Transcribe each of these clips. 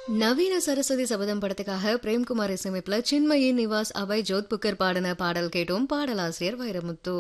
நவீன சரஸ்வதி சபதம் படத்துக்காக பிரேம்குமார் இசையமைப்புல சின்மயி நிவாஸ் அபய் ஜோத்புக்கர் பாடின பாடல் கேட்டோம் பாடலாசிரியர் Vairamuthu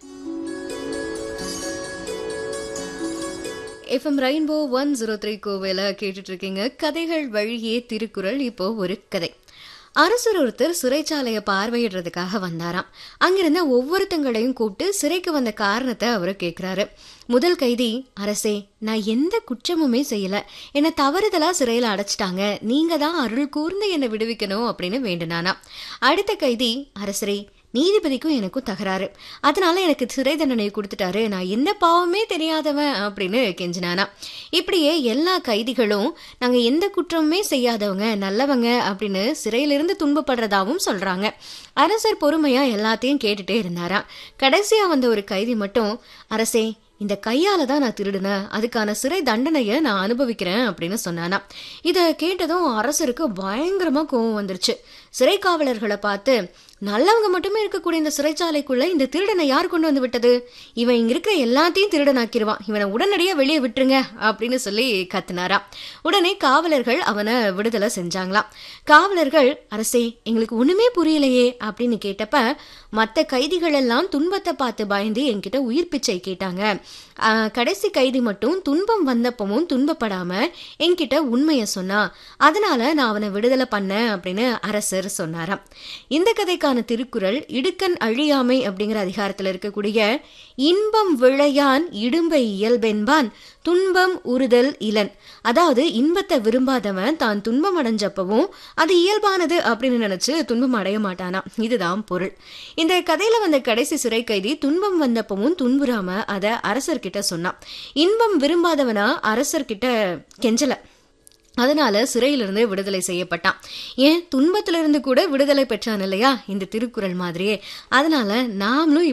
FM Rainbow one zero three கோவையில கேட்டுட்டு இருக்கீங்க கதைகள் வழியே திருக்குறள் இப்போ ஒரு கதை அரசர் ஒருத்தர் சிறைச்சாலையை பார்வையிடுறதுக்காக வந்தாராம் அங்கிருந்த ஒவ்வொருத்தங்களையும் கூப்பிட்டு சிறைக்கு வந்த காரணத்தை அவர் கேட்கிறாரு முதல் கைதி அரசே நான் எந்த குற்றமுமே செய்யல என்னை தவறுதலா சிறையில அடைச்சிட்டாங்க நீங்க தான் அருள் கூர்ந்து என்னை விடுவிக்கணும் அப்படின்னு வேண்டுனானா அடுத்த கைதி அரசரே நீதிபதிக்கும் எனக்கும் தகராறு அதனால எனக்கு சிறை தண்டனை கொடுத்துட்டாரு நான் என்ன பாவமே தெரியாதவன் அப்படின்னு கெஞ்சினானா இப்படியே எல்லா கைதிகளும் நாங்க எந்த குற்றமுமே செய்யாதவங்க நல்லவங்க அப்படின்னு சிறையிலிருந்து துன்பப்படுறதாவும் சொல்றாங்க அரசர் பொறுமையா எல்லாத்தையும் கேட்டுட்டே இருந்தாராம் கடைசியா வந்த ஒரு கைதி மட்டும் அரசே இந்த கையால தான் நான் திருடினேன் அதுக்கான சிறை தண்டனையை நான் அனுபவிக்கிறேன் அப்படின்னு சொன்னானா இதை கேட்டதும் அரசருக்கு பயங்கரமா கோவம் வந்துருச்சு சிறை காவலர்களை பார்த்து நல்லவங்க மட்டுமே இருக்கக்கூடிய இந்த சிறைச்சாலைக்குள்ள இந்த திருடனை யார் கொண்டு வந்து விட்டது இவன் இங்க இருக்கிற எல்லாத்தையும் திருடனாக்கிடுவான் இவனை உடனடியா வெளியே விட்டுருங்க அப்படின்னு சொல்லி கத்துனாரா உடனே காவலர்கள் அவனை விடுதலை செஞ்சாங்களாம் காவலர்கள் அரசே எங்களுக்கு ஒண்ணுமே புரியலையே அப்படின்னு கேட்டப்ப மற்ற கைதிகள் எல்லாம் துன்பத்தை பார்த்து பயந்து என்கிட்ட உயிர் பிச்சை கேட்டாங்க ஆஹ், கடைசி கைதி மட்டும் துன்பம் வந்தப்பவும் துன்பப்படாம என்கிட்ட உண்மையை சொன்னா அதனால நான் அவனை விடுதலை பண்ணேன் அப்படின்னு அரசர் சொன்னாராம் இந்த கதைக்கான திருக்குறள் இடுக்கண் அழியாமை அப்படிங்கிற அதிகாரத்தில் இருக்கக்கூடிய இன்பம் விளையான் இடும்பை இயல்பென்பான் துன்பம் உறுதல் இளன் அதாவது இன்பத்தை விரும்பாதவன் தான் துன்பம் அடைஞ்சப்பவும் அது இயல்பானது அப்படின்னு நினைச்சு துன்பம் அடைய மாட்டானா இதுதான் பொருள் இந்த கதையில வந்த கடைசி சிறை கைதி துன்பம் வந்தப்பவும் துன்புறாம அதை அரசர்கிட்ட சொன்னான் இன்பம் விரும்பாதவனா அரசர்கிட்ட கெஞ்சல அதனால சிறையிலிருந்து விடுதலை செய்யப்பட்டான் ஏன் துன்பத்திலிருந்து கூட விடுதலை பெற்றான் இல்லையா இந்த திருக்குறள் மாதிரியே அதனால நாமளும்